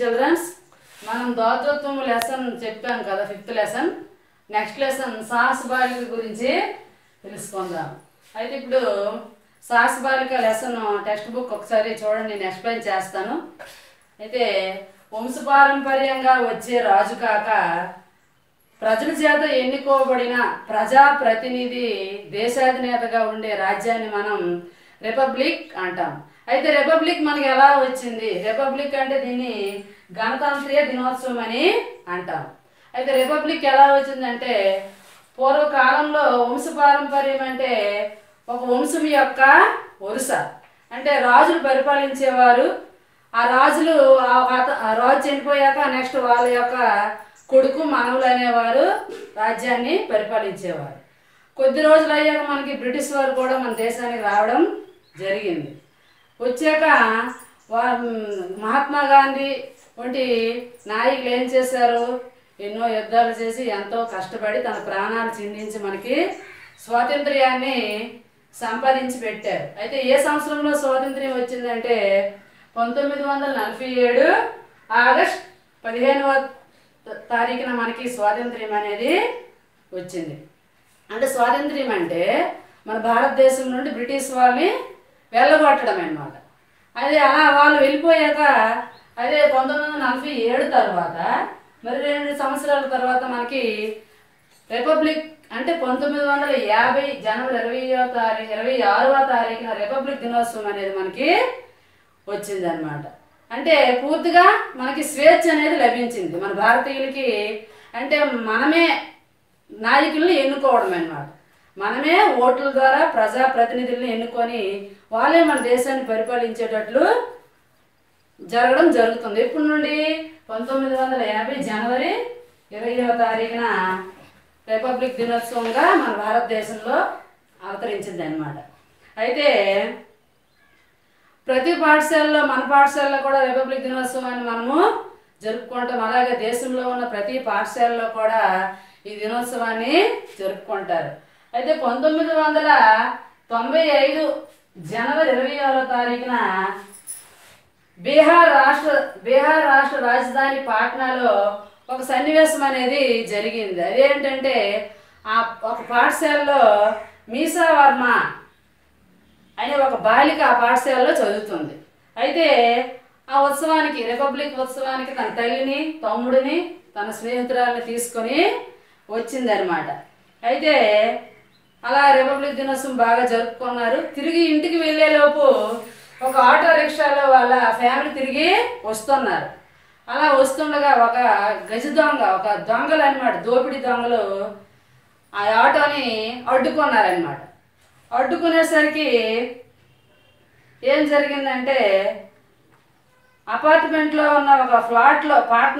Children's మనం దాతృత్వం lesson చెప్పాం కదా ఫిఫ్త్ లెసన్ నెక్స్ట్ లెసన్ సాహస బాలిక గురించి తెలుసుకుందాం అయితే ఇప్పుడు సాహస బాలిక లెసన్ టెక్స్ట్ బుక్ ఒకసారి చూడండి నేను ఎక్స్ప్లెయిన్ చేస్తాను అయితే వంశపారంపర్యంగా వచ్చే రాజు కాక ప్రజల చేత ఎన్నుకోబడిన ప్రజాప్రతినిధి దేశాధినేతగా ఉండే రాజ్యాన్ని మనం రిపబ్లిక్ అంటాం అయితే రిపబ్లిక్ మనకి ఎలా వచ్చింది రిపబ్లిక్ అంటే దీన్ని గణతంత్రీయ దినోత్సవం అని అంటాం అయితే రిపబ్లిక్ ఎలా వచ్చిందంటే పూర్వకాలంలో వంశపారంపర్యం అంటే ఒక వంశం యొక్క వరుస అంటే రాజులు పరిపాలించేవారు ఆ రాజులు ఆ వాత- ఆ రాజు చనిపోయాక నెక్స్ట్ వాళ్ళ యొక్క కొడుకు మనవులు అనేవారు రాజ్యాన్ని పరిపాలించేవారు కొద్ది రోజులు అయ్యాక మనకి బ్రిటిష్ వారు కూడా మన దేశానికి రావడం జరిగింది వచ్చాక వా మహాత్మా గాంధీ వంటి నాయకులు ఏం చేశారు ఎన్నో యుద్ధాలు చేసి ఎంతో కష్టపడి తన ప్రాణాలు చిందించి మనకి స్వాతంత్ర్యాన్ని సంపాదించి పెట్టారు అయితే ఏ సంవత్సరంలో స్వాతంత్ర్యం వచ్చిందంటే పంతొమ్మిది వందల నలభై ఏడు ఆగస్ట్ పదిహేనవ త- తారీఖున మనకి స్వాతంత్ర్యం అనేది వచ్చింది అంటే స్వాతంత్ర్యం అంటే మన భారతదేశం నుండి బ్రిటిష్ వాళ్ళని వెళ్ళగొట్టడం అన్నమాట అదే అలా వాళ్ళు వెళ్ళిపోయాక అదే పంతొమ్మిది వందల నలభై ఏడు తర్వాత మరి రెండు సంవత్సరాల తర్వాత మనకి రిపబ్లిక్ అంటే పంతొమ్మిది వందల యాభై జనవరి ఇరవయో తారీఖు ఇరవై ఆరవ తారీఖున రిపబ్లిక్ దినోత్సవం అనేది మనకి వచ్చిందనమాట అంటే పూర్తిగా మనకి స్వేచ్ఛ అనేది లభించింది మన భారతీయులకి అంటే మనమే నాయకుల్ని ఎన్నుకోవడం అన్నమాట మనమే ఓట్ల ద్వారా ప్రజాప్రతినిధుల్ని ఎన్నుకొని వాళ్ళే మన దేశాన్ని పరిపాలించేటట్లు జరగడం జరుగుతుంది ఎప్పటి నుండి పంతొమ్మిది వందల యాభై జనవరి ఇరవయవ తారీఖున రిపబ్లిక్ దినోత్సవంగా మన భారతదేశంలో అవతరించింది అనమాట అయితే ప్రతి పాఠశాలలో మన పాఠశాలలో కూడా రిపబ్లిక్ దినోత్సవాన్ని మనము జరుపుకుంటాం అలాగే దేశంలో ఉన్న ప్రతి పాఠశాలలో కూడా ఈ దినోత్సవాన్ని జరుపుకుంటారు అయితే పంతొమ్మిది వందల తొంభై ఐదు జనవరి ఇరవై ఆరో తారీఖున బీహార్ రాష్ట్ర బీహార్ రాష్ట్ర రాజధాని పాట్నాలో ఒక సన్నివేశం అనేది జరిగింది అదేంటంటే ఆ ఒక పాఠశాలలో మీసా వర్మ అనే ఒక బాలిక ఆ పాఠశాలలో చదువుతుంది అయితే ఆ ఉత్సవానికి రిపబ్లిక్ ఉత్సవానికి తన తల్లిని తమ్ముడిని తన స్నేహితురాలని తీసుకొని వచ్చిందనమాట అయితే అలా రిపబ్లిక్ దినోత్సవం బాగా జరుపుకున్నారు తిరిగి ఇంటికి వెళ్ళేలోపు ఒక ఆటో రిక్షాలో వాళ్ళ ఫ్యామిలీ తిరిగి వస్తున్నారు అలా వస్తుండగా ఒక గజ దొంగ ఒక దొంగలు అనమాట దోపిడీ దొంగలు ఆ ఆటోని అడ్డుకున్నారనమాట అడ్డుకునేసరికి ఏం జరిగిందంటే అపార్ట్మెంట్లో ఉన్న ఒక ఫ్లాట్లో పాట్న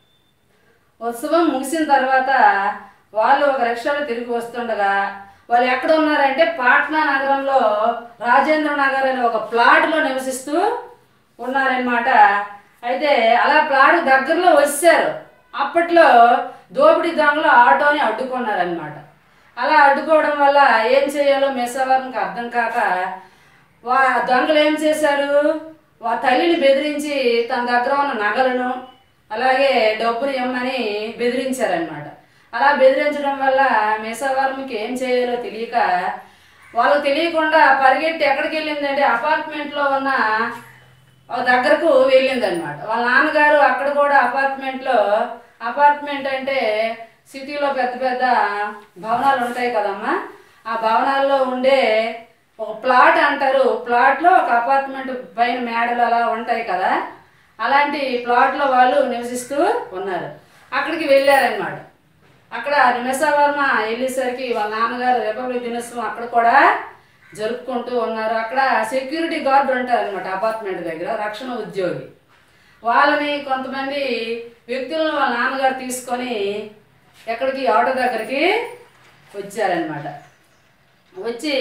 ఉత్సవం ముగిసిన తర్వాత వాళ్ళు ఒక రిక్షాలో తిరిగి వస్తుండగా వాళ్ళు ఎక్కడ ఉన్నారంటే పాట్నా నగరంలో రాజేంద్ర నగర్ అనే ఒక ప్లాట్లో నివసిస్తూ ఉన్నారనమాట అయితే అలా ప్లాట్ దగ్గరలో వచ్చారు అప్పట్లో దోపిడీ దొంగలు ఆటోని అడ్డుకున్నారనమాట అలా అడ్డుకోవడం వల్ల ఏం చేయాలో మెసవారికి అర్థం కాక వా దొంగలు ఏం చేశారు వా తల్లిని బెదిరించి తన దగ్గర ఉన్న నగలను అలాగే డబ్బులు ఇమ్మని బెదిరించారనమాట అలా బెదిరించడం వల్ల మేసవారంకి ఏం చేయాలో తెలియక వాళ్ళకి తెలియకుండా పరిగెట్టి ఎక్కడికి వెళ్ళిందంటే అపార్ట్మెంట్లో ఉన్న ఒక దగ్గరకు వెళ్ళిందనమాట వాళ్ళ నాన్నగారు అక్కడ కూడా అపార్ట్మెంట్లో అపార్ట్మెంట్ అంటే సిటీలో పెద్ద పెద్ద భవనాలు ఉంటాయి కదమ్మా ఆ భవనాల్లో ఉండే ఒక ప్లాట్ అంటారు ప్లాట్లో ఒక అపార్ట్మెంట్ పైన మేడలు అలా ఉంటాయి కదా అలాంటి ప్లాట్లో వాళ్ళు నివసిస్తూ ఉన్నారు అక్కడికి వెళ్ళారనమాట అక్కడ నిమిషవర్మ వెళ్ళేసరికి వాళ్ళ నాన్నగారు రిపబ్లిక్ దినోత్సవం అక్కడ కూడా జరుపుకుంటూ ఉన్నారు అక్కడ సెక్యూరిటీ గార్డ్ ఉంటారు అనమాట అపార్ట్మెంట్ దగ్గర రక్షణ ఉద్యోగి వాళ్ళని కొంతమంది వ్యక్తులను వాళ్ళ నాన్నగారు తీసుకొని ఎక్కడికి ఆటో దగ్గరికి వచ్చారనమాట వచ్చి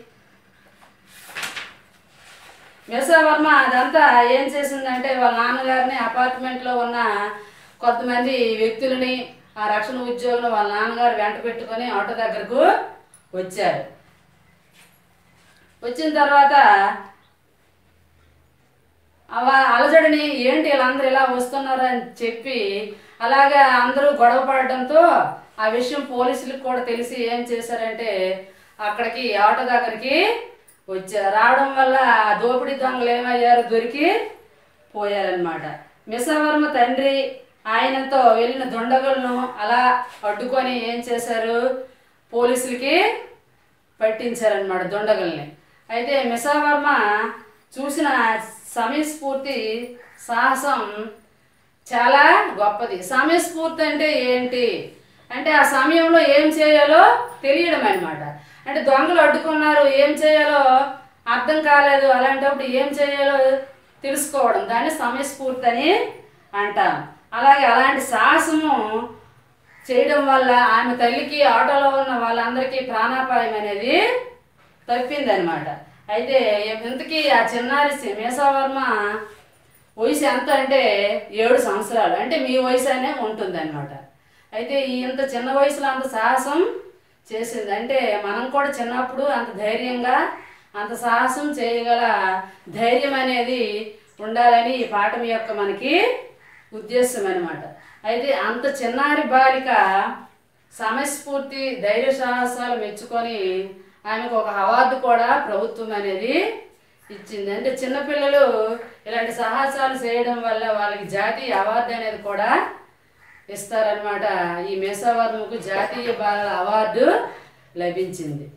మిర్సా వర్మ అదంతా ఏం చేసిందంటే వాళ్ళ నాన్నగారిని అపార్ట్మెంట్లో ఉన్న కొంతమంది వ్యక్తులని ఆ రక్షణ ఉద్యోగులు వాళ్ళ నాన్నగారు వెంట పెట్టుకొని ఆటో దగ్గరకు వచ్చారు వచ్చిన తర్వాత అవ- అలజడిని ఏంటి వీళ్ళందరూ ఇలా వస్తున్నారు అని చెప్పి అలాగే అందరూ గొడవ పడడంతో ఆ విషయం పోలీసులకు కూడా తెలిసి ఏం చేశారంటే అక్కడికి ఆటో దగ్గరికి వచ్చారు రావడం వల్ల ఆ దోపిడీ దొంగలు ఏమయ్యారు దొరికి పోయారనమాట మిసవర్మ తండ్రి ఆయనతో వెళ్ళిన దొండగులను అలా అడ్డుకొని ఏం చేశారు పోలీసులకి పట్టించారనమాట దొండగల్ని అయితే మిసావర్మ చూసిన సమయస్ఫూర్తి సాహసం చాలా గొప్పది సమయస్ఫూర్తి అంటే ఏంటి అంటే ఆ సమయంలో ఏం చేయాలో తెలియడం అనమాట అంటే దొంగలు అడ్డుకున్నారు ఏం చేయాలో అర్థం కాలేదు అలాంటప్పుడు ఏం చేయాలో తెలుసుకోవడం దాన్ని సమయస్ఫూర్తి అని అంటాం అలాగే అలాంటి సాహసము చేయడం వల్ల ఆమె తల్లికి ఆటోలో ఉన్న వాళ్ళందరికీ ప్రాణాపాయం అనేది తప్పిందనమాట అయితే ఇంతకీ ఆ చిన్నారి సి- మేసావర్మ వయసు ఎంత అంటే ఏడు సంవత్సరాలు అంటే మీ వయసు అనే ఉంటుంది అయితే ఈ ఇంత చిన్న వయసులో అంత సాహసం చేసింది అంటే మనం కూడా చిన్నప్పుడు అంత ధైర్యంగా అంత సాహసం చేయగల ధైర్యం అనేది ఉండాలని ఈ పాఠం యొక్క మనకి ఉద్దేశం అనమాట అయితే అంత చిన్నారి బాలిక సమయస్ఫూర్తి ధైర్య సాహసాలు మెచ్చుకొని ఆమెకు ఒక అవార్డు కూడా ప్రభుత్వం అనేది ఇచ్చింది అంటే చిన్నపిల్లలు ఇలాంటి సాహసాలు చేయడం వల్ల వాళ్ళకి జాతీయ అవార్డు అనేది కూడా ఇస్తారనమాట ఈ మేసావర్మకు జాతీయ బాలల అవార్డు లభించింది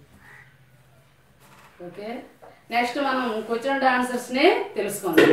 ఓకే నెక్స్ట్ మనం క్వశ్చన్ ఆన్సర్స్ని తెలుసుకుందాం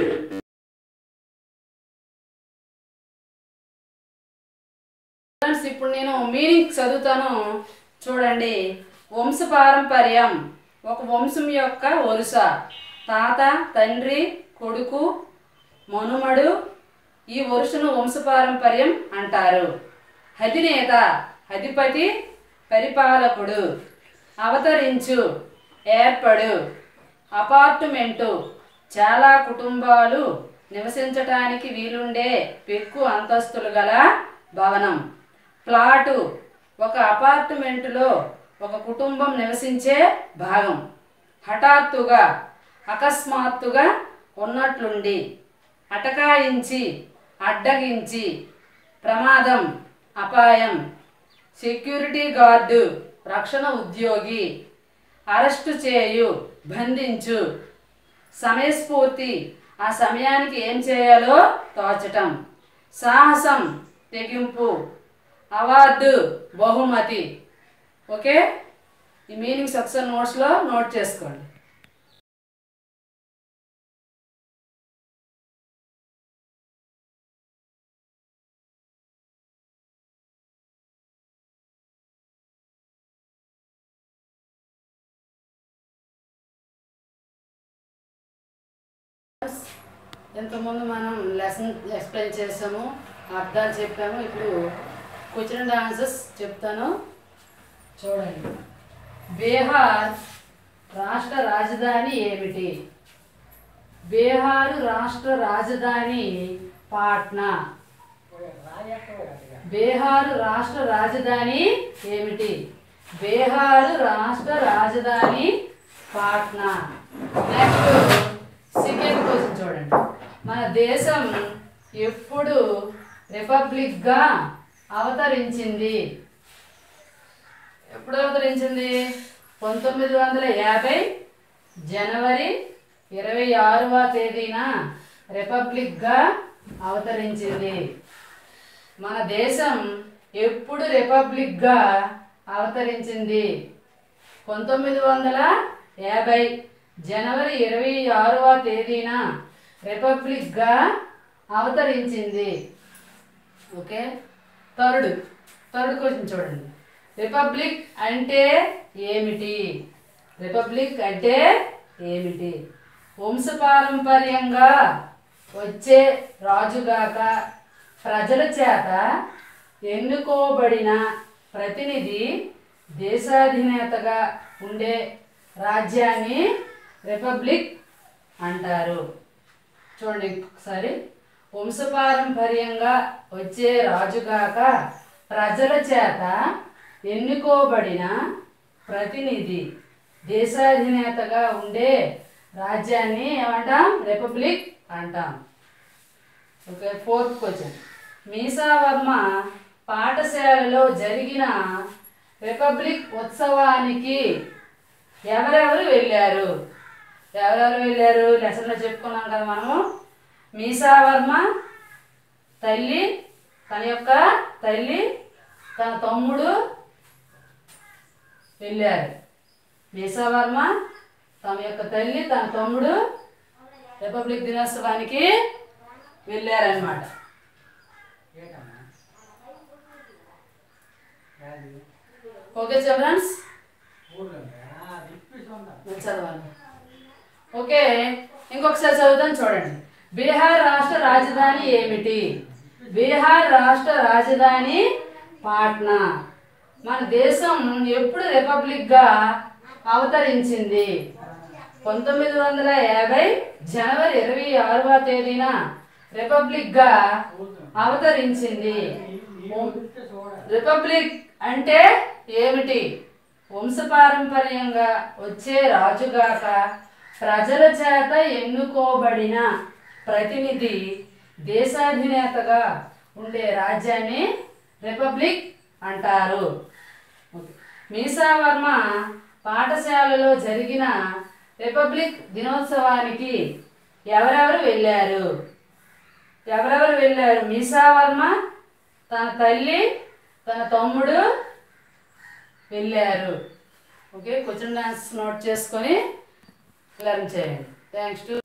ఫ్రెండ్స్ ఇప్పుడు నేను మీనింగ్ చదువుతాను చూడండి వంశపారంపర్యం ఒక వంశం యొక్క వరుస తాత తండ్రి కొడుకు మనుమడు ఈ వరుసను వంశపారంపర్యం అంటారు అధినేత అధిపతి పరిపాలకుడు అవతరించు ఏర్పడు అపార్ట్మెంటు చాలా కుటుంబాలు నివసించటానికి వీలుండే పెక్కు అంతస్తులు గల భవనం ప్లాటు ఒక అపార్ట్మెంటులో ఒక కుటుంబం నివసించే భాగం హఠాత్తుగా అకస్మాత్తుగా ఉన్నట్లుండి అటకాయించి అడ్డగించి ప్రమాదం అపాయం సెక్యూరిటీ గార్డు రక్షణ ఉద్యోగి అరెస్టు చేయు బంధించు సమయస్ఫూర్తి ఆ సమయానికి ఏం చేయాలో తోచటం సాహసం తెగింపు అవార్డు బహుమతి ఓకే ఈ మీనింగ్స్ ఒకసారి నోట్స్లో నోట్ చేసుకోండి ఇంతకుముందు మనం లెసన్ ఎక్స్ప్లెయిన్ చేసాము అర్థాలు చెప్పాము ఇప్పుడు క్వశ్చన్ అండ్ ఆన్సర్స్ చెప్తాను చూడండి బీహార్ రాష్ట్ర రాజధాని ఏమిటి బీహారు రాష్ట్ర రాజధాని పాట్నా బీహారు రాష్ట్ర రాజధాని ఏమిటి బీహారు రాష్ట్ర రాజధాని పాట్నా నెక్స్ట్ సెకండ్ క్వశ్చన్ చూడండి మన దేశం ఎప్పుడు రిపబ్లిక్గా అవతరించింది ఎప్పుడు అవతరించింది పంతొమ్మిది వందల యాభై జనవరి ఇరవై ఆరవ తేదీన రిపబ్లిక్గా అవతరించింది మన దేశం ఎప్పుడు రిపబ్లిక్గా అవతరించింది పంతొమ్మిది వందల యాభై జనవరి ఇరవై ఆరవ తేదీన రిపబ్లిక్గా అవతరించింది ఓకే థర్డ్ థర్డ్ క్వశ్చన్ చూడండి రిపబ్లిక్ అంటే ఏమిటి రిపబ్లిక్ అంటే ఏమిటి వంశపారంపర్యంగా వచ్చే రాజుగాక ప్రజల చేత ఎన్నుకోబడిన ప్రతినిధి దేశాధినేతగా ఉండే రాజ్యాన్ని రిపబ్లిక్ అంటారు చూడండి ఒకసారి వంశపారంపర్యంగా వచ్చే రాజుగాక ప్రజల చేత ఎన్నుకోబడిన ప్రతినిధి దేశాధినేతగా ఉండే రాజ్యాన్ని ఏమంటాం రిపబ్లిక్ అంటాం okay fourth question Meesa Varma పాఠశాలలో జరిగిన రిపబ్లిక్ ఉత్సవానికి ఎవరెవరు వెళ్ళారు ఎవరెవరు వెళ్ళారు లెసన్లో చెప్పుకున్నాం కదా మనము మీసా వర్మ తల్లి తన యొక్క తల్లి తన తమ్ముడు వెళ్ళారు మీసా వర్మ తమ యొక్క తల్లి తన తమ్ముడు రిపబ్లిక్ దినోత్సవానికి వెళ్ళారనమాట ఓకే చిల్డ్రన్స్ మీరు చదవాలి ఓకే ఇంకొకసారి చదువుతాను చూడండి బీహార్ రాష్ట్ర రాజధాని ఏమిటి బీహార్ రాష్ట్ర రాజధాని పాట్నా మన దేశం ఎప్పుడు రిపబ్లిక్గా అవతరించింది పంతొమ్మిది వందల యాభై జనవరి ఇరవై ఆరవ తేదీన రిపబ్లిక్గా అవతరించింది రిపబ్లిక్ అంటే ఏమిటి వంశపారంపర్యంగా వచ్చే రాజుగాక ప్రజల చేత ఎన్నుకోబడిన ప్రతినిధి దేశాధినేతగా ఉండే రాజ్యాన్ని రిపబ్లిక్ అంటారు ఓకే. మీసా వర్మ పాఠశాలలో జరిగిన రిపబ్లిక్ దినోత్సవానికి ఎవరెవరు వెళ్ళారు ఎవరెవరు వెళ్ళారు మీసా వర్మ తన తల్లి తన తమ్ముడు వెళ్ళారు ఓకే క్వశ్చన్ ఆన్సర్స్ నోట్ చేసుకొని లెర్న్ చేయండి థ్యాంక్స్ టు